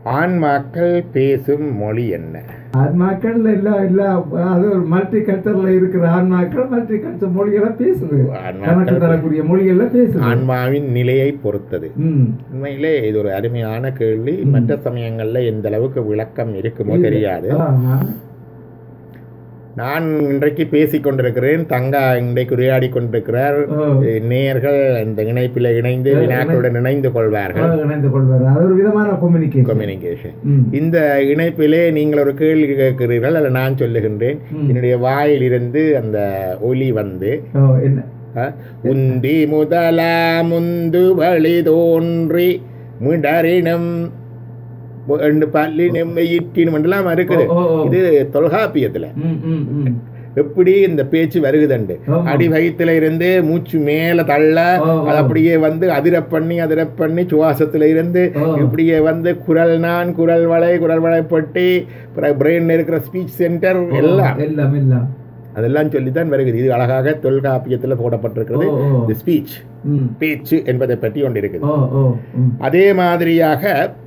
ஆன்மாக்கள் பேசும் மொழி என்ன ஆன்மாக்கள் எல்லாம் எல்லாம் அது ஒரு மல்டி கல்ச்சர்ல இருக்கிற ஆன்மாக்கள் மல்டி கல்ச்சர் மொழிகளை பேசுது ஆன்மாக்கள் கணக்கு தரக்கூடிய மொழிகள்ல பேசுது ஆன்மாவின் நிலையை பொறுத்தது ம் உண்மையிலே இது ஒரு அருமையான கேள்வி மற்ற சமயங்கள்ல எந்த அளவுக்கு விளக்கம் இருக்குமோ தெரியாது ஆமா. நான் இன்றைக்கு பேசிக் கொண்டிருக்கிறேன் தங்கா இன்றைக்கு உரையாடி கொண்டிருக்கிறார் ஓ. நேயர்கள் இந்த இணைப்பில் இணைந்து ஓ, வினாக்களுடன் இணைந்து கொள்வார்கள் இணைந்து கொள்வார் அது ஒரு விதமான கம்யூனிகேஷன் கம்யூனிகேஷன் இந்த இணைப்பிலே நீங்கள் ஒரு கேள்வி கேட்கிறீர்கள் அல்ல நான் சொல்லுகின்றேன் ம். என்னுடைய வாயிலிருந்து அந்த ஒலி வந்து ஓ என்ன அஹ், உந்தி முதலா முந்து வழி தோன்றி மிடரினம் ரெண்டு பல்லினம் ஈட்டினம் எல்லாம் இருக்குது ஓ, ஓ, ஓ. இது தொல்காப்பியத்துல ம் ம் ம் எப்படி இந்த பேச்சு வருகுதண்டு ஆமா. அடி வயிற்றுல இருந்து மூச்சு மேல தள்ள ஓ, ஓ. அது அப்படியே வந்து அதிர பண்ணி அதிர பண்ணி சுவாசத்துல இருந்து ஓ. இப்படியே வந்து குரல் நான் குரல் வளை குரல் வளைப்பட்டி பிரெயின்ல இருக்கிற ஸ்பீச் சென்டர் எல்லாம் எல்லாம் எல்லாம் அதெல்லாம் சொல்லித்தான் வருகிறது இது அழகாக தொல்காப்பியத்துல போடப்பட்டிருக்கிறது ஓ, ஓ. தி ஸ்பீச் ம் பேச்சு என்பதை பற்றி ஒன்று இருக்குது ஓ ஓ ம் அதே மாதிரியாக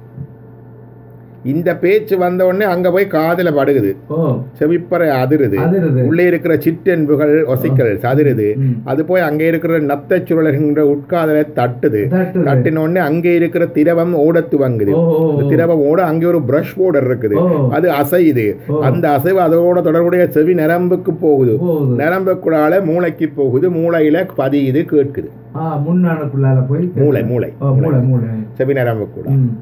இந்த பேச்சு வந்த உடனே அங்க போய் காதுல படுகுது ஓ செவிப்பறை அதிருது அதிருது உள்ளே இருக்கிற சிற்றென்புகள் ஒசிக்கல் சதிருது ம். அது போய் அங்கே இருக்கிற நத்தச் சுழல்கின்ற உட்காதலை தட்டுது தட்டுது. தட்டின உடனே அங்கே இருக்கிற திரவம் ஓட துவங்குது ஓ ஓ இந்த திரவம் ஓட அங்கே ஒரு பிரஷ் போர்டர் இருக்குது ஓ. அது அசையுது ஓ. அந்த அசைவு அதோட தொடர்புடைய செவி நரம்புக்கு போகுது போகுது நரம்புக்குள்ளால மூளைக்கு போகுது மூளையில பதியுது கேட்குது ஆ முன்னானுக்குள்ளால போய் மூளை மூளை ஓ மூளை மூளை செவி நரம்புக்குள்ள ம்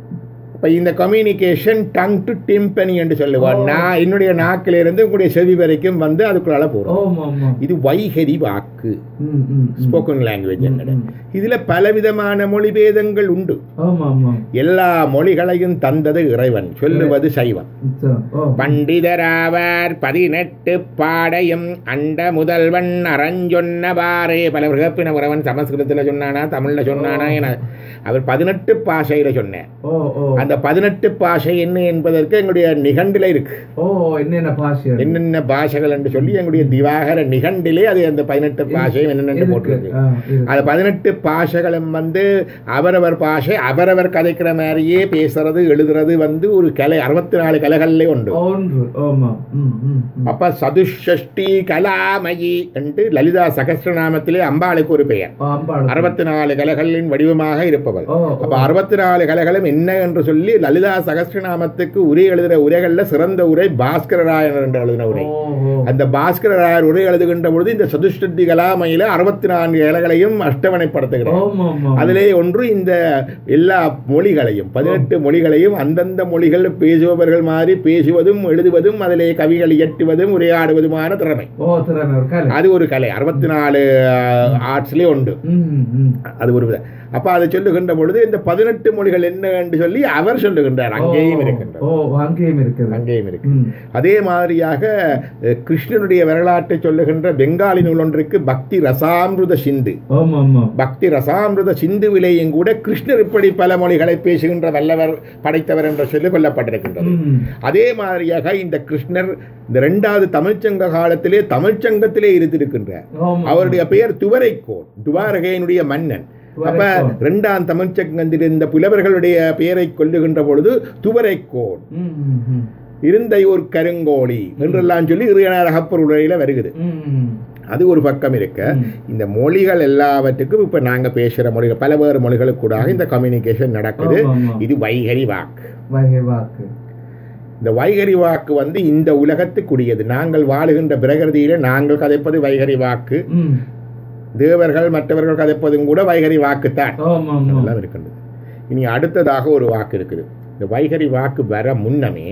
இப்ப இந்த கம்யூனிகேஷன் டங் டு டிம்பனி என்று சொல்லுவார் நான் என்னுடைய நாக்கிலிருந்து உங்களுடைய செவி வரைக்கும் வந்து அதுக்குள்ளால போறோம் ஆமா ஆமா இது வைகரி வாக்கு ம் ம் ம். ஸ்போக்கன் லாங்குவேஜ் என்னது ம். இதுல பலவிதமான மொழிபேதங்கள் உண்டு ஆமா ஆமா எல்லா மொழிகளையும் தந்தது இறைவன் சொல்லுவது சைவம் சோ, ஓ பண்டிதராவார் பதினெட்டு பாடையும் அண்ட முதல்வன் அறஞ்சொன்னவாறே பல விகப்பின உறவன் சமஸ்கிருதத்துல சொன்னானா தமிழ்ல சொன்னானா என அவர் பதினெட்டு பாஷையில சொன்னார் ஓ ஓ அந்த பதினெட்டு பாஷை என்ன என்பதற்கு எங்களுடைய நிகண்டில இருக்கு ஓ என்னென்ன பாஷை என்னென்ன பாஷைகள் என்று சொல்லி எங்களுடைய திவாகர நிகண்டிலே அது அந்த பதினெட்டு பாஷையும் என்னென்னு இருக்கு. போட்டிருக்கு ஆ, இருக்கு. அது பதினெட்டு பாஷைகளும் வந்து அவரவர் பாஷை அவரவர் கதைக்கிற மாதிரியே பேசுறது எழுதுறது வந்து ஒரு கலை அறுபத்தி நாலு கலைகள்லே உண்டு ஒன்று ஆமா ம் ம் ம். அப்ப சதுஷ்டி கலாமயி என்று லலிதா சகஸ்ரநாமத்திலே அம்பாளுக்கு ஒரு பெயர் ஓ, அம்பாள் அறுபத்தி நாலு கலைகளின் வடிவமாக இருப்பவள் ஓ அப்ப அறுபத்தி நாலு கலைகளும் என்ன என்று சொல்லி லலிதா சகஸ்ரநாமத்துக்கு உரை எழுதுகிற உரைகள்ல சிறந்த உரை பாஸ்கரராயனர் என்று எழுதின உரை ஓ ஓ அந்த பாஸ்கரராயர் உரை எழுதுகின்ற பொழுது இந்த சதுஷ்டி கலாமையில அறுபத்தி நான்கு இலைகளையும் அஷ்டவணைப்படுத்துகிறார் ஆமா ஆமா அதிலே ஒன்று இந்த எல்லா மொழிகளையும் பதினெட்டு மொழிகளையும் அந்தந்த மொழிகள் பேசுபவர்கள் மாதிரி பேசுவதும் எழுதுவதும் அதிலே கவிகள் இயற்றுவதும் உரையாடுவதுமான திறமை ஓ திறமை ஒரு கலை அது ஒரு கலை அறுபத்தி நாலு ஆர்ட்ஸ்லேயே உண்டு ம் ம், ம் அது ஒரு வித அப்ப அதை சொல்லுகின்ற பொழுது இந்த பதினெட்டு மொழிகள் என்ன என்று சொல்லி அவர் சொல்லுகின்றார் அங்கேயும் ஓ, இருக்கின்றது ஓ அங்கேயும் இருக்குது அங்கேயும் இருக்கு ம் அதே மாதிரியாக அஹ், கிருஷ்ணனுடைய வரலாற்றை சொல்லுகின்ற பெங்காலி நூல் ஒன்றுக்கு பக்தி ரசாமிருத சிந்து ஆமா ஆமா பக்தி ரசாமிருத சிந்துவிலேயும் கூட கிருஷ்ணர் இப்படி பல மொழிகளை பேசுகின்ற வல்லவர் படைத்தவர் என்று சொல்லி கொல்லப்பட்டிருக்கின்றது ம் அதே மாதிரியாக இந்த கிருஷ்ணர் இந்த இரண்டாவது தமிழ்ச்சங்க காலத்திலே தமிழ்ச்சங்கத்திலே இருந்திருக்கின்றார் ஆமா அவருடைய பெயர் துவரைக்கோன் துவாரகையினுடைய மன்னன் அப்ப துவரைக்கோன். இரண்டாம் தமிழ்ச்சங்கத்தில் இருந்த புலவர்களுடைய பெயரை கொல்லுகின்ற பொழுது துவரைக்கோன் ம் ம் ம் இருந்தையூர் கருங்கோழி என்றெல்லாம் சொல்லி இறையனரகப்பொருள் உரையில வருகிறது ம் ம் அது ஒரு பக்கம் இருக்க ம். இந்த மொழிகள் எல்லாவற்றுக்கும் இப்ப நாங்க பேசுற மொழிகள் பல வேறு மொழிகளுக்கு கூட இந்த கம்யூனிகேஷன் நடக்குது ஆமா, ஆமா. இது வைகரி வாக்கு வகை வாக்கு இந்த வைகரி வாக்கு வந்து இந்த உலகத்துக்குரியது நாங்கள் வாழுகின்ற பிரகிருதியில நாங்கள் கதைப்பது வைகரி வாக்கு ம் தேவர்கள் மற்றவர்கள் கதைப்பதும் கூட வைகரி வாக்குத்தான் ஆமா ஆமா அதெல்லாம் இருக்கின்றது இனி அடுத்ததாக ஒரு வாக்கு இருக்குது இந்த வைகரி வாக்கு வர முன்னமே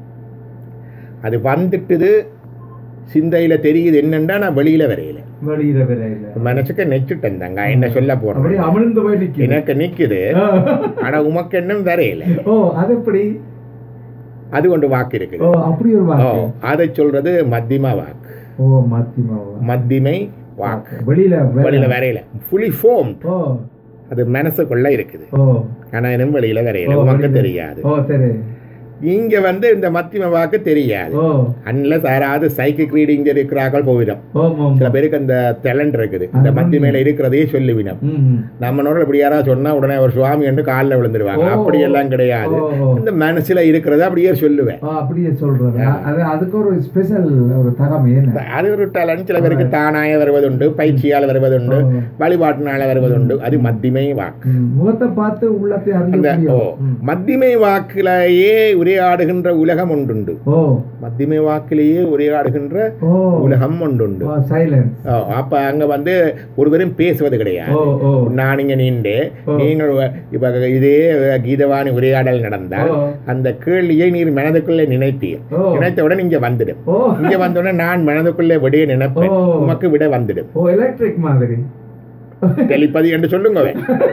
அது வந்துட்டுது சிந்தையில தெரியுது என்னன்னா நான் வெளியில வரையில வெளியில விரையில மனசுக்கு நெச்சுட்டேன் தாங்க என்ன சொல்ல போறேன் அப்படியே அமிழ்ந்து போய் நிக்குது எனக்கு நிக்குது ஆனா உமக்கு என்னும் வரையில ஓ அது எப்படி அது கொண்டு வாக்கு இருக்குது ஓ அப்படி ஒரு ஓ வாக்கு அதை சொல்றது மத்தியமா வாக்கு ஓ மத்தியமாவா மத்தியமை வாக்கு வெளியில வே- வெளியில வரையில ஃபுல்லி ஃபோம் ஓ அது மனசுக்குள்ள இருக்குது ஓ ஆனா இன்னும் வெளியில வரையில ஓ, உமக்கு வெளியில. தெரியாது ஓ சரி இங்க வந்து இந்த மத்தியம வாக்கு தெரியாது ஓ அன்லஸ் யாராவது சைக்கிக் ரீடிங் இருக்கிறார்கள் போயிடும் ஓம் ஓம் சில பேருக்கு அந்த டேலண்ட் இருக்குது இந்த ஆமா. மத்தியமையில இருக்கிறதே சொல்லிவிடும் ம் நம்மனோட இப்படி யாராவது சொன்னா உடனே ஒரு சுவாமி என்று காலில் விழுந்துருவாங்க ஓ. அப்படி எல்லாம் கிடையாது ஓ, ஓ. இந்த மனசுல இருக்கிறத அப்படியே சொல்லுவேன் ஓ, அப்படியே சொல்றது அது அதுக்கு ஒரு ஸ்பெஷல் ஒரு தகமை என்ன அது ஒரு டேலண்ட் சில பேருக்கு தானாய வருவதுண்டு பயிற்சியால் வருவதுண்டு ஓ. வழிபாட்டினால வருவதுண்டு அது மத்திமை வாக்கு ம், முகத்தை பார்த்து உள்ளத்தை அந்த அறிய ஓ மத்திமை வாக்கிலேயே உரையாடுகின்ற உலகம் ஒன்றுண்டு ஓ மத்திமை வாக்கிலேயே உரையாடுகின்ற ஓ உலகம் ஒன்றுண்டு ஓ சைலன்ஸ் ஓ, அப்ப அங்க வந்து ஒருவரும் பேசுவது கிடையாது ஓ ஓ நான் இங்க நின்று ஓ. நீங்கள் இப்ப இதே கீதவாணி உரையாடல் நடந்தால் ஓ. அந்த கேள்வியை நீர் மனதுக்குள்ளே நினைப்பீர் ஓ. நினைத்தவுடன் இங்க வந்துடும் ஓ இங்க வந்தவுடனே நான் மனதுக்குள்ளே விடைய நினைப்பேன் ஓ. உமக்கு விட வந்துடும் ஓ எலக்ட்ரிக் மாதிரி தெளிப்பது என்று சொல்லுங்க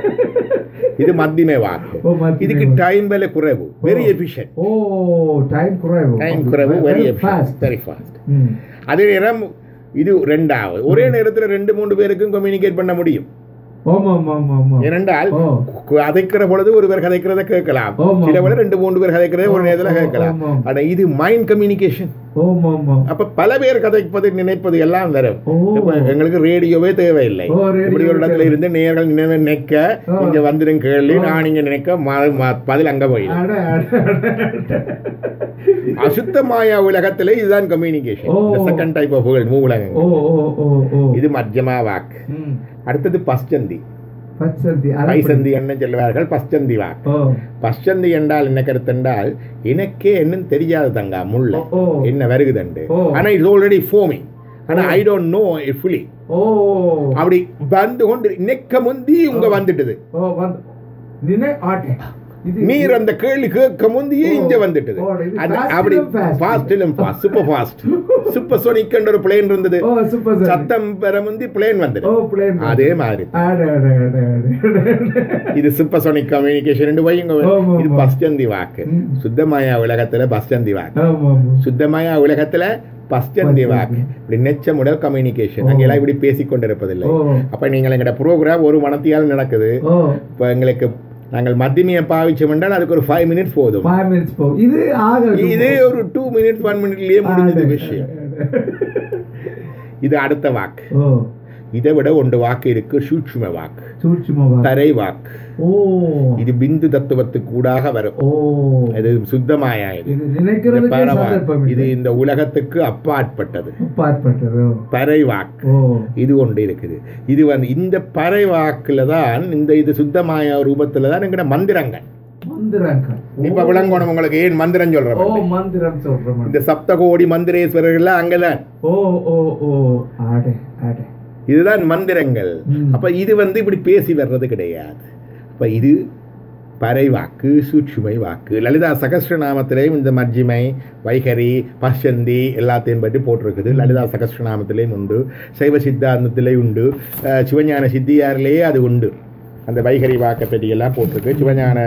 இது மத்தியமே வாக்கு ஓ மத்தியமே இதுக்கு வாக்கு. டைம் விலை குறைவு வெரி ஓ. எஃபிஷியன்ட் ஓ டைம் குறைவு டைம் குறைவு very fast efficient very fast ம் அதே நேரம் இது ரெண்டாவது ஒரே நேரத்துல ரெண்டு மூணு பேருக்கும் கம்யூனிகேட் பண்ண முடியும் ஆமா ஆமா ஆமா ஆமா ஏனென்றால் ஓ கதைக்கிற பொழுது ஒருவர் கதைக்கிறத கேட்கலாம் ஆமா. சில விட ரெண்டு மூன்று பேர் கதைக்கிறத ஒரு ஆமா, நேரத்துல ஆமா, கேட்கலாம் ஆமா. ஆனா இது மைண்ட் கம்யூனிகேஷன் ஆமா ஆமா அப்ப பல பேர் கதைப்பது நினைப்பது எல்லாம் வரும் ஓ இப்ப எங்களுக்கு ரேடியோவே தேவையில்லை ஓ, radio இப்படி ஒரு இடத்துல தேவை. இருந்து நேர்கள் நினைவு நினைக்க ஓ. இங்க வந்துடும் கேள்வி ஓ. நான் இங்க நினைக்க ம- ம- பதில் அங்க போயிடும் அட அட அட. அசுத்தமாய உலகத்திலே இதுதான் கம்யூனிகேஷன் ஓ. செகண்ட் டைப் ஆஃப் வேர்ல்ட் மூலகங்கள் ஓ ஓ ஓ ஓ இது மத்தியமா வாக்கு ம் அடுத்தது பஸ்சந்தி பச்சந்தி அரைப்படி. பைசந்தி என்ன சொல்லுவார்கள் பஸ்சந்தி வாக்கு ஓ பஸ்சந்தி என்றால் என்ன கருத்து என்றால் எனக்கே என்னன்னு தெரியாது தங்கா முள்ள ஓ, ஓ. என்ன வருகுதுண்டு ஓ. ஆனா இட்ஸ் ஆல்ரெடி ஃபோமிங் ஆனா I don't know it fully ஓ அப்படி வந்து கொண்டு நெக்க முந்தி உங்க ஓ. வந்துட்டுது ஓ வந்து நினை ஆட்டே இது நீர் அந்த கேள்வி கேட்க முந்தியே ஓ. இங்க வந்துட்டுது ஓ, இது அது fast அப்படி லும் fast. ஃபாஸ்டிலும் fast super fast supersonic ஒரு பிளேன் இருந்தது ஓ சூப்பர் சார் சத்தம் பெற முந்தி பிளேன் ஓ வந்துடு பிளேன் அதே மாதிரி அட அட அட அட இது சூப்பர்சோனிக் கம்யூனிகேஷன் வையுங்க ஆமா, இது ஆமா. பஸ்டந்தி வாக்கு ம். சுத்தமாயா உலகத்துல பஸ்டந்தி வாக்கு ஆமா ஆமா சுத்தமாயா உலகத்துல பஸ்டந்தி வாக்கு இப்படி நெச்ச முதல் கம்யூனிகேஷன் ஓ. அங்கெல்லாம் இப்படி பேசிக் கொண்டிருப்பதில்லை ஓ அப்ப நீங்கள் எங்கட ப்ரோக்ராம் ஒரு மனத்தியால் நடக்குது ஓ இப்ப எங்களுக்கு நாங்கள் மத்தியமையை பாவிச்சோம் என்றால் அதுக்கு ஒரு ஃபைவ் மினிட்ஸ் போதும் ஃபைவ் மினிட்ஸ் போ இது ஆக இதே ஒரு டூ மினிட்ஸ் ஒன் மினிட்லயே முடிஞ்சது விஷயம் இது அடுத்த வாக்கு ஓ இதை விட ஒன்று வாக்கு இருக்கு சூட்சும வாக்கு சூட்சுமவா தரை வாக்கு ஓ இது பிந்து தத்துவத்துக்கு கூடாக வரும் ஓ இது சுத்தமாயா இது இது இது நினைக்கிறதுக்கு பரவா- சந்தர்ப்பம் இது இல்லை இந்த உலகத்துக்கு அப்பாற்பட்டது பார்ப்பட்டது பறை வாக்கு ஓ இது ஒன்று இருக்குது இது வந்து இந்த பறை வாக்குல தான் இந்த இது சுத்தமாய ரூபத்துல தான் எங்கட மந்திரங்கள் மந்திரங்கள் இப்ப விளங்கணும் உங்களுக்கு ஏன் மந்திரம் ஓ சொல்றேன் மந்திரம் சொல்றேன் இந்த சப்தகோடி மந்திரேஸ்வரர்கள் அங்கதான் ஓ ஓ ஓ ஆடே ஆடே இதுதான் மந்திரங்கள் ம். அப்ப இது வந்து இப்படி பேசி வர்றது கிடையாது அப்ப இது பறை வாக்கு சூட்சுமை வாக்கு லலிதா சகஸ்ரநாமத்திலேயும் இந்த மஜ்ஜிமை வைகரி பஷந்தி எல்லாத்தையும் பற்றி போட்டிருக்குது லலிதா சகஸ்ரநாமத்திலேயும் உண்டு சைவ சித்தாந்தத்திலேயும் உண்டு அஹ், சிவஞான சித்தியாரிலேயே அது உண்டு அந்த வைகரி வாக்கை பற்றி எல்லாம் போட்டிருக்கு சிவஞான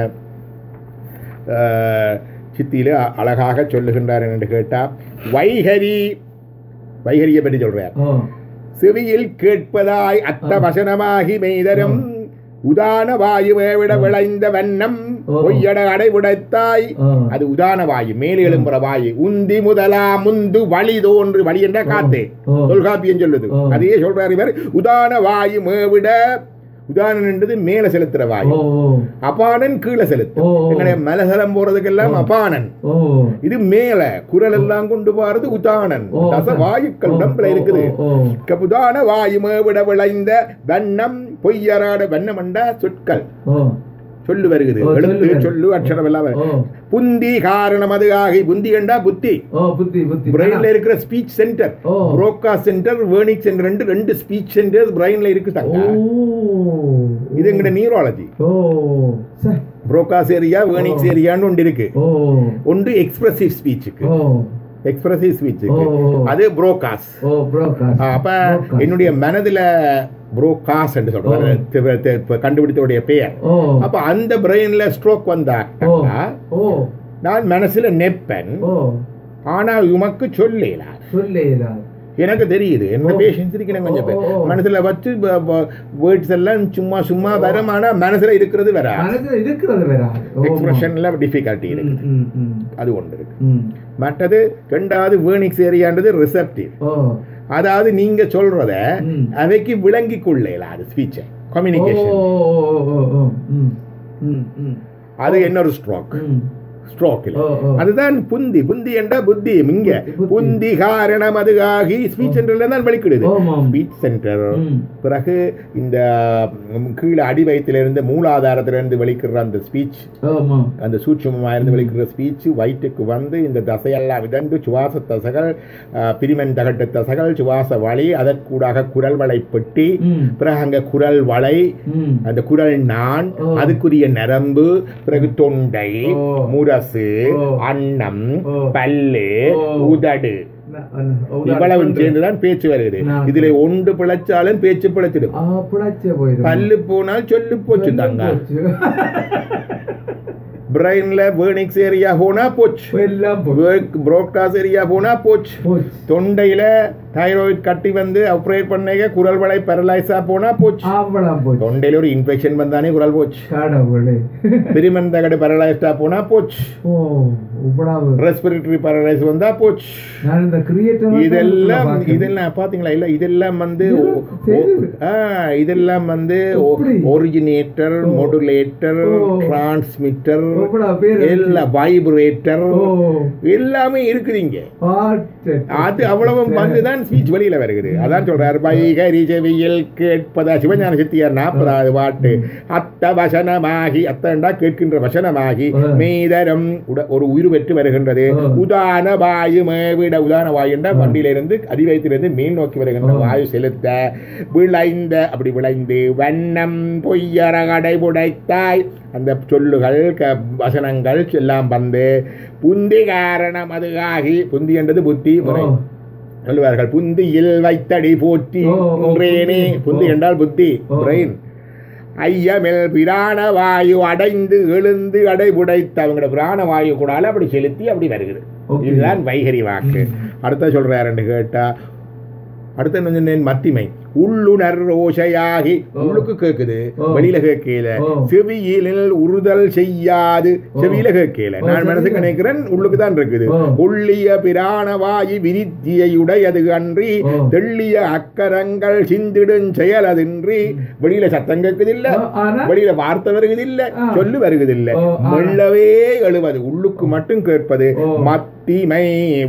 அஹ், சித்தியிலே அ- அழகாக சொல்லுகின்றார் என்று கேட்டால் வைகரி வைகரியை பற்றி சொல்றார் ஓ செவியில் கேட்பதாய் அத்த வசனமாகி மெய்தரும் உதான வாயுவை விட விளைந்த வண்ணம் ஓ. பொய்யட அடைவுடைத்தாய் ஓ அது உதான வாயு மேலே எழும்புற வாயு உந்தி முதலா முந்து வழி தோன்று வழி என்ற காத்தே ஓ. தொல்காப்பியம் சொல்லுது ஓ. அதையே சொல்றாரு இவர் உதான வாயு மேவிட உதாரணம் என்றது மேல செலுத்துற வாயு ஓ ஓ அபானன் கீழே செலுத்தும் ஓ. எங்களுடைய மலசலம் போறதுக்கெல்லாம் ஓ. அபானன் ஓ இது மேல குரல் எல்லாம் கொண்டு போறது உதானன் ஓ. தச வாயுக்கள் ஓ, உடம்புல ஓ, இருக்குது ஓ, ஓ. கபுதான வாயுமே விட விளைந்த வண்ணம் பொய்யராட வண்ணமண்டா சொற்கள் ஓ சொல்லு வருகிறது ஓ, சொல்லு எழுத்து வருது. சொல்லு அக்ஷரம் எல்லாம் வருது. ஓ புந்தி காரணம் அது ஆகி புந்தி என்றா புத்தி ஓ புத்தி புத்தி பிரெயின்ல இருக்கிற ஸ்பீச் சென்டர் ஓ. புரோக்கா சென்டர் வேர்னிக் சென்டர் ரெண்டு ரெண்டு ஸ்பீச் சென்டர் பிரெயின்ல இருக்கு ஓ தங்க இது எங்கட நியூராலஜி ஓ ச புரோகாஸ் ஏரியா வேர்னிக்ஸ் ஓ. ஏரியான்னு ஒன்று இருக்கு ஓ ஒன்று எக்ஸ்பிரசிவ் ஸ்பீச்சுக்கு ஓ எக்ஸ்பிரசிவ் ஸ்பீச்சுக்கு ஓ. அது புரோகாஸ் ஓ ப்ரோகாஸ்ட் அப்ப என்னுடைய மனதுல புரோகாஸ் என்று சொல்றாங்க ஓ. தி- தி- இப்ப கண்டுபிடித்தவுடைய பெயர் ஓ அப்ப அந்த பிரெயின்ல ஸ்ட்ரோக் வந்தாக்கா ஓ நான் மனசுல நெப்பன் ஓ ஆனா உமக்கு சொல்லல சொல்லேலா எனக்கு தெரியுது என்ன ஓ. பேஷன்ஸ் இருக்கிறேன் கொஞ்சம் பேர் ஓ, ஓ, ஓ. மனசுல வச்சு வேர்ட்ஸ் எல்லாம் சும்மா சும்மா வரும் ஆனா மனசுல இருக்கிறது வேற மனசுல இருக்கிறது வேற ஆள். ஓ, எக்ஸ்பிரஷன்ல டிஃபிகல்ட்டி இருக்கு ம், ம், ம், அது ஒன்று இருக்கு ம். மற்றது ரெண்டாவது வேர்னிக்ஸ் ஏரியான்றது ரிசப்டிவ் ஓ அதாவது நீங்க சொல்றத ம். அவைக்கு விளங்கி கொள்ளல அது ஸ்பீச்சை ஓ, கம்யூனிகேஷன் ஓ, ஓ, ஓ, ஓ. ம், ம், ம். அது இன்னொரு ஸ்ட்ரோக் ம். ஸ்ட்ரோக் ஓ, ஓ. அதுதான் புந்தி புந்தி என்ற புத்தி இங்க புத்தி. புந்தி காரணம் அது ஆகி ஸ்பீச் சென்டர்ல தான் வெளிக்கிடுது ஆமாம். ஸ்பீச் சென்டர் ம். பிறகு இந்த ம், கீழே அடிவயத்திலிருந்து மூலாதாரத்திலிருந்து வெளிக்கிற அந்த ஸ்பீச் ஆமாம். அந்த சூட்சமமாக இருந்து வெளிக்கிற ஸ்பீச் வயிற்றுக்கு வந்து இந்த தசையெல்லாம் விதண்டு சுவாச தசைகள் அஹ், பிரிமன் தகட்டு தசைகள் சுவாச வழி அதற்கூடாக குரல் வளை பெட்டி ம். பிறகு அங்க குரல் வளை ம். அந்த குரல் நான் ஓ. அதுக்குரிய நரம்பு பிறகு தொண்டை ஓ. முரசு ஓ. அன்னம் ஓ. பல்லு ஓ. உதடு ந- அஹ், உதாரணம் இவ்வளவு சொல்றேன். சேர்ந்துதான் பேச்சு வருகிறது நான் இதுல ஒன்று பிழைச்சாலும் பேச்சு பிழைச்சிடும் ஆ, பிழைச்சே போயிடும். பல்லு போனால் சொல்லு போச்சு தாங்க போச்சு. பிரெயின்ல வேர்னிக்ஸ் ஏரியா போனா போச்சு எல்லாம் போச்சு. புரோட்காஸ்ட் ஏரியா போனா போச்சு போச்சு. தொண்டையில தைராய்டு கட்டி வந்து ஆப்ரேட் பண்ணீங்க குரல் வளை பெரலைஸா போனா போச்சு அவ்வளவு போச்சு. தொண்டையில ஒரு இன்ஃபெக்ஷன் வந்தானே குரல் போச்சு கடவுளே. பிரிமன் தகடு பெரலைஸ்டா போனா போச்சு ஓ, இவ்வளவு. ரெஸ்பிரேட்டரி பெரலைஸ் வந்தா போச்சு நான் இந்த creator வந்து இதெல்லாம் பார்க்கிறேன். இதெல்லாம் பாத்தீங்களா இல்ல இதெல்லாம் வந்து இதெல்லாம் ஒ- தெரியுது. ஆ, இதெல்லாம் வந்து எப்படி? ஒரிஜினேட்டர் ஓ. மொடுலேட்டர் ஓ. டிரான்ஸ்மிட்டர் இவ்வளவு பேர் இருக்கு. எல்லா வைப்ரேட்டர் ஓ. எல்லாமே இருக்குதுங்க பாட்டு. அது அவ்வளவு வந்துதான் ஸ்பீச் வெளியில வருகிறது அதான் சொல்றாரு வைகரி செவியில் கேட்பதா சிவஞான சித்தியார் நாற்பதாவது பாட்டு அத்த வசனமாகி அத்தண்டா கேட்கின்ற வசனமாகி ஆ. மீதரம் உட- ஒரு உயிர் பெற்று வருகின்றது ஆ. உதான வாயு மேவிட உதான வாயு என்ற வண்டியிலிருந்து அதிவயத்திலிருந்து மீன் நோக்கி வருகின்ற ஆ. வாயு செலுத்த விளைந்த அப்படி விளைந்து வண்ணம் பொய்யற கடை புடைத்தாய் அந்த சொல்லுகள் க- வசனங்கள் எல்லாம் வந்து புந்தி காரணம் அது ஆகி புந்தி என்றது புத்தி முறை ஓ. சொல்லுவார்கள் புந்தியில் வைத்தடி போற்றி ஓ, ஓ, ஒன்றேனே புத்தி. புந்தி ஓ. என்றால் புத்தி ஓ. பிரெயின் ஐயமில் பிராண வாயு அடைந்து எழுந்து அடைபுடைத்து அவங்களோட பிராண வாயு கூடால அப்படி செலுத்தி அப்படி வருகிறது Okay. இதுதான் வைகரி வாக்கு ம். அடுத்த சொல்றாருன்னு கேட்டா அடுத்த என்ன சொன்னேன் மத்திமை உள்ளுணர் ஓசையாகி ஓ. உள்ளுக்கு கேக்குது ஓ. வெளியில கேட்கல ஓ. செவியிலில் உறுதல் செய்யாது ஓ. செவியில கேட்கல ஓ, நான் மனசுக்கு செவியில. நினைக்கிறேன் உள்ளுக்கு தான் இருக்குது ஓ. உள்ளிய பிராணவாயு விரித்தியுடையது அன்றி ஓ. தெள்ளிய அக்கரங்கள் சிந்திடும் செயல் அதின்றி வெளியில சத்தம் கேட்குது இல்ல ஓ, ஆனா? வெளியில வார்த்தை வருகிறது இல்ல ஆ. சொல்லு வருகிறது இல்ல ஓ, ஆனா? மெல்லவே எழுவது உள்ளுக்கு மட்டும் கேட்பது ஓ. மத்திமை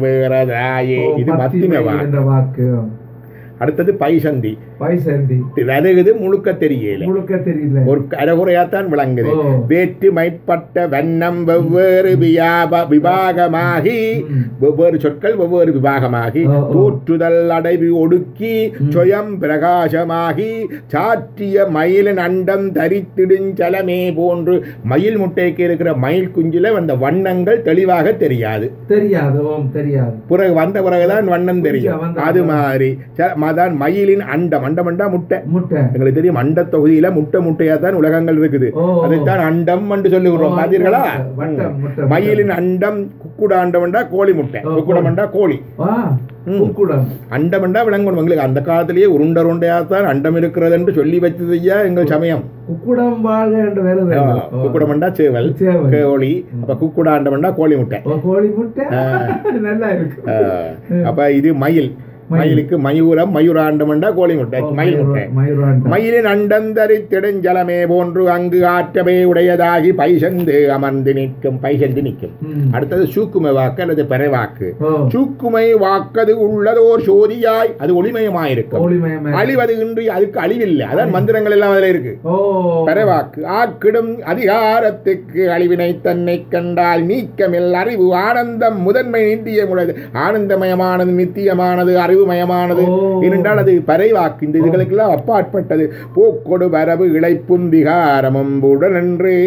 வேறதாயே ஓ, இது மத்திமை மத்திமை வாக்கு என்ற வாக்கு அடுத்தது பைசந்தி பைசந்தி வருகுது முழுக்க தெரியல முழுக்க தெரியல ஒரு கரகுறையாத்தான் விளங்குது ஓ. வேற்றுமைப்பட்ட வண்ணம் வெவ்வேறு வியாப விபாகமாகி ம். வெவ்வேறு சொற்கள் வெவ்வேறு விபாகமாகி ஓ, ஓ. தோற்றுதல் அடைவு ஒடுக்கி ம். சுயம் பிரகாசமாகி சாற்றிய மயிலின் அண்டம் தரித்திடுஞ்சலமே போன்று மயில் முட்டைக்கு இருக்கிற மயில் குஞ்சில அந்த வண்ணங்கள் தெளிவாக தெரியாது தெரியாது ஓம் தெரியாது பிறகு வந்த பிறகுதான் வண்ணம் தெரியும் கொஞ்சம் வந்த அது பிறகு. மாதிரி ச- அதான் மயிலின் அண்டம் அண்டம் அண்டா முட்டை முட்டை எங்களுக்கு தெரியும் அண்ட தொகுதியில முட்டை முட்டையா தான் உலகங்கள் இருக்குது ஓ. அதைத்தான் அண்டம் என்று சொல்லுகிறோம் ஓ, பாத்தீர்களா வட்டம், ம். முட்டை, மயிலின் அண்டம் குக்குட அண்டம்டா கோழி முட்டை ஓ, குக்குடமண்டா கோழி ஆ ம். குக்குடம் அண்டமண்டா விளங்கணும் எங்களுக்கு அந்த காலத்திலேயே உருண்டை உருண்டையா தான் அண்டம் இருக்கிறது என்று சொல்லி வச்சது ஐயா எங்கள் சமயம் குக்குடம் வாழ்க என்று வருது ஆ, குக்குடமண்டா சேவல் சேவல். கோழி அப்ப குக்குட அண்டமண்டா கோழி முட்டை ஓ, கோழி முட்டை ஆ. நல்லா இருக்கு ஆ, அப்ப இது மயில் மயில். மயிலுக்கு மயூரம் மயூராண்டமண்டா கோழி முட்டை ஓ, மயில் முட்டை மயூரா- மயூராண்டம். மயிலின் அண்டந்தரித்திடுஞ்சலமே போன்று அங்கு ஆற்றவே உடையதாகி பைசந்து அமர்ந்து நிற்கும் பைசந்து நிற்கும் ம். அடுத்தது சூக்குமை வாக்கு அல்லது பெறைவாக்கு ஓ, சூக்குமை வாக்கது உள்ளதோர் சோதியாய் அது ஒளிமயமாயிருக்கும் ஒளிமயமா- அழிவது இன்றி அதுக்கு அழிவில்லை அதான் மந்திரங்கள் எல்லாம் அதுல இருக்கு ஓ பெறவாக்கு ஆக்கிடும் அதிகாரத்துக்கு அழிவினை தன்னை கண்டால் நீக்கமில் அறிவு ஆனந்தம் முதன்மை நித்தியமுள்ளது ஆனந்தமயமானது நித்தியமானது அறிவுமயமானது ஓ. ஏனென்றால் அது பறைவாக்கு இந்த இதுகளுக்கெல்லாம் அப்பாற்பட்டது போக்கொடு வரவு இழைப்பும் விகாரமும் உடனென்று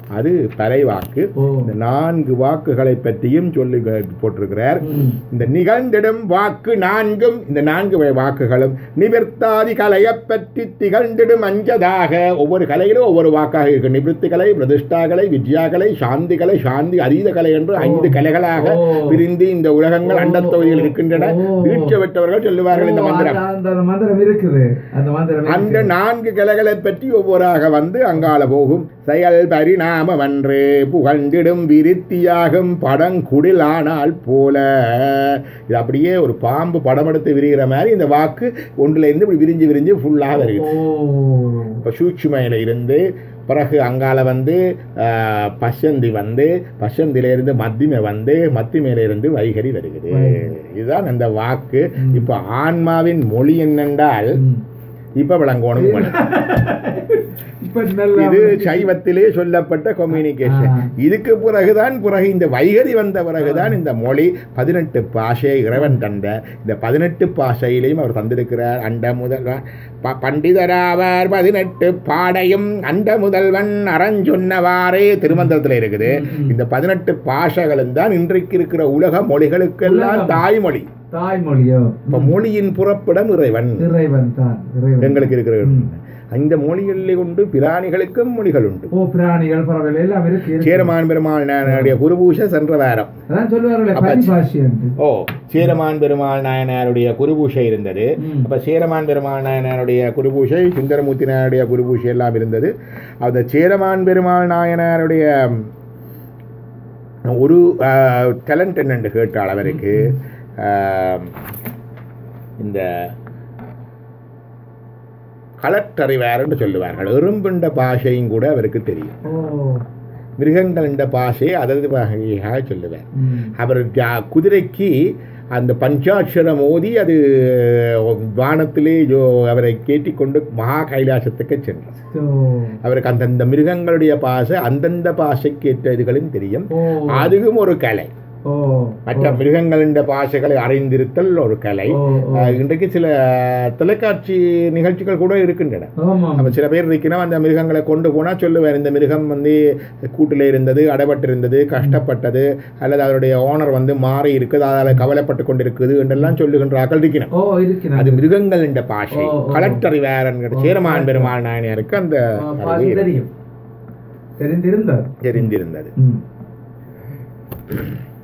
அது பறை வாக்கு ஓ இந்த நான்கு வாக்குகளை பற்றியும் சொல்லி போட்டிருக்கிறார் ம். இந்த நிகழ்ந்திடும் வாக்கு நான்கும் இந்த நான்கு வகை வாக்குகளும் நிவர்த்தாதி கலையைப் பற்றி திகழ்ந்திடும் அஞ்சதாக ஒவ்வொரு கலையிலும் ஒவ்வொரு வாக்காக இருக்கு நிவர்த்தி கலை பிரதிஷ்டா கலை வித்யா கலை சாந்தி கலை சாந்தி அதீத கலை என்று ஐந்து கலைகளாக ஓ. பிரிந்து இந்த உலகங்கள் ஓ. அண்டத்தொகையில் இருக்கின்றன ஓ. தீட்சை பெற்றவர்கள் சொல்லுவார்கள் இந்த ஓ, மந்திரம் அந்த அந்த மந்திரம் இருக்குது அந்த மந்திரம் அந்த இருக்குது. நான்கு கிளைகளை பற்றி ஒவ்வொருவராக வந்து அங்கால போகும் செயல் பரிணாமவன்று புகழ்ந்திடும் விருத்தியாகும் படங்குடில் ஆனால் போல இது அப்படியே ஒரு பாம்பு படம் எடுத்து விரிகிற மாதிரி இந்த வாக்கு ஒன்றுல இருந்து இப்படி விரிஞ்சு விரிஞ்சு ஃபுல்லாக வருகிறது ஓ இப்போ சூட்சுமையில் இருந்து பிறகு அங்கால வந்து ஆஹ், பசந்தி வந்து பசந்தியிலிருந்து மத்திமை வந்து மத்திமையிலிருந்து வைகரி வருகிறது வைகரி. இதுதான் அந்த வாக்கு ம். இப்போ ஆன்மாவின் மொழி என்னென்றால் ம். இப்போ விளங்கோணும் உங்களுக்கு. இப்ப நல்லா இது சைவத்திலே சொல்லப்பட்ட கம்யூனிகேஷன் ஆ. இதுக்கு பிறகுதான் பிறகு இந்த வைகரி வந்த பிறகுதான் இந்த மொழி பதினெட்டு பாஷை இறைவன் தந்த இந்த பதினெட்டு பாஷையிலையும் அவர் தந்திருக்கிறார் அண்ட முதல்வன் ப- பண்டிதராவர் பதினெட்டு பாடையும் அண்ட முதல்வன் அறஞ்சொன்னவாறே திருமந்திரத்தில் இருக்குது ம். இந்த பதினெட்டு பாஷைகளும் தான் இன்றைக்கு இருக்கிற உலக மொழிகளுக்கெல்லாம் உலகம். தாய்மொழி தாய்மொழியோ இப்ப மொழியின் புறப்படம் இறைவன் இறைவன் தான் இறைவன் எங்களுக்கு இருக்கிற ம். இந்த மொழிகளிலே உண்டு பிராணிகளுக்கும் மொழிகள் உண்டு ஓ பிராணிகள் பறவைகள் எல்லாம் இருக்கு இருக்கு. சேரமான் பெருமாள் நாயனாருடைய குருபூஷ சென்ற வாரம் அதான் சொல்லுவார்களே அப்ப- பரிபாஷி என்று ஓ சேரமான் பெருமாள் நாயனாருடைய குருபூஷை இருந்தது ம். அப்ப சேரமான் பெருமாள் நாயனாருடைய குருபூஷை சுந்தரமூர்த்தி நாயனுடைய குருபூஷை எல்லாம் இருந்தது அந்த சேரமான் பெருமாள் நாயனாருடைய ஒரு டேலண்ட் என்னென்று கேட்டால் அவருக்கு ஆஹ், இந்த களற்றறிவார்னு சொல்லுவார்கள் எறும்புண்ட பாஷையும் கூட அவருக்கு தெரியும் ஓ மிருகங்களின் பாஷை அதது வகையாக சொல்லுவார் ம். அவர் ஜா- குதிரைக்கு அந்த பஞ்சாட்சரம் ஓதி அது வானத்திலே ஜோ அவரை கேட்டிக்கொண்டு மகா கைலாசத்துக்கு சென்றார் ஓ அவருக்கு அந்தந்த மிருகங்களுடைய பாஷை அந்தந்த பாஷைக்கு ஏற்ற இதுகளும் தெரியும் ஓ அதுவும் ஒரு கலை ஓ மற்ற மிருகங்களின் பாஷைகளை அறிந்திருத்தல் ஒரு கலை ஓ, ஓ. அஹ், இன்றைக்கு சில தொலைக்காட்சி நிகழ்ச்சிகள் கூட இருக்கின்றன ஆமா அப்ப சில பேர் இருக்கணும் அந்த மிருகங்களை கொண்டு போனா சொல்லுவார் இந்த மிருகம் வந்து கூட்டில் இருந்தது அடைபட்டு இருந்தது கஷ்டப்பட்டது அல்லது அதனுடைய ஓனர் வந்து மாறி இருக்குது அதால கவலைப்பட்டு கொண்டிருக்குது என்றெல்லாம் சொல்லுகின்ற ஆக்கள் இருக்கணும் ஓ இருக்கிறார் அது மிருகங்கள் என்ற பாஷை ஓ, ஓ. கலெக்டர் வேறன்கிற ஓ, சேரமான் பெருமாள் நாயனியாருக்கு அந்த ஆ, அறிவு பாதி இருக்கு. தெரியும் தெரிந்திருந்தார் தெரிந்திருந்தது ம்